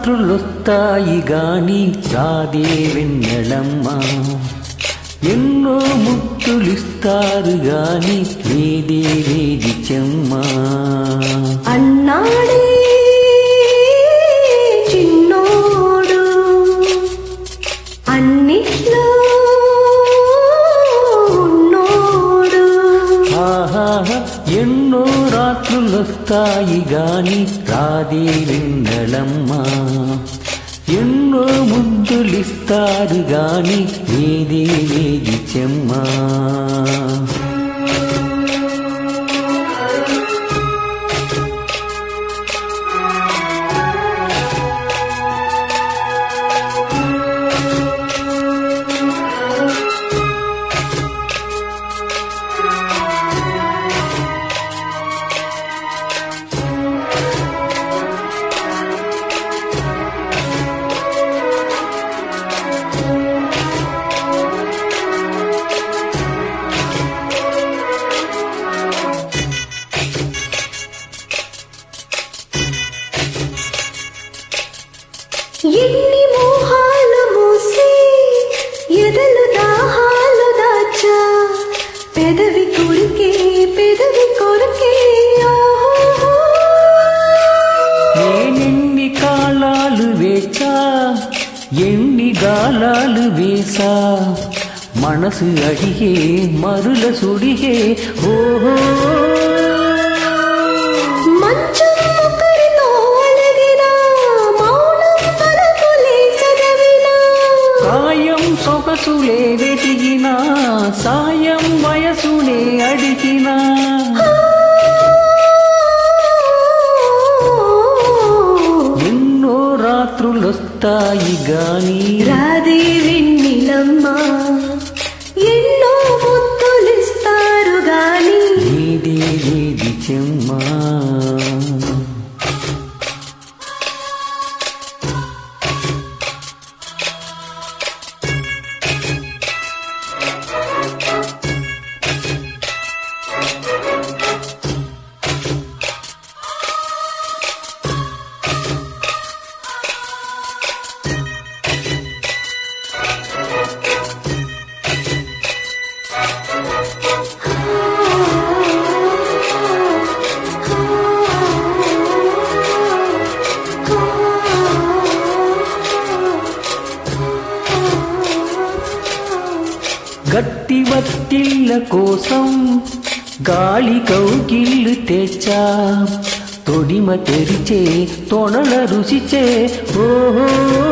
రాత్రులొస్తాయి గాని రాదే వెన్నెలమ్మ ఎన్నో ముత్తులిస్తారు గాని లేదే వేది చెమ్మ అన్నాడే చిన్నోడు అన్నిట్లో ఉన్నోడు ఆహాహా ఎన్నో రాత్రులొస్తాయి గాని రాదే వెన్నెలమ్మ ఎన్నో ముద్దులిస్తారు గాని వేదే వేది చెమ్మ ఎన్ని మోహాలు మూసి ఎదలు దాహాలు దాచా పెదవి కొరికే పెదవి కొరికే ఓహో నేనెన్ని కాలాలు వేచా ఎన్ని గాలాలు వేసా మనసు అడిగే మరుల సుడిగే ఓహో మంచం ఒకరితో అలిగినా మౌనం పలుకులే చదివినా కాయం సొగసులే వెతికినా సాయం వయసునే అడిగినా ఎన్నో రాత్రులొస్తాయి గాని రాధే వెన్నెలమ్మ ఎన్నో ముద్దులిస్తారు గాని నీదే వేది చెమ్మా గట్టి వత్తిళ్ళ కోసం గాలి కౌకిళ్ళు తెచ్చా తొడిమ తెరిచే తొణల రుచిచే ఓహో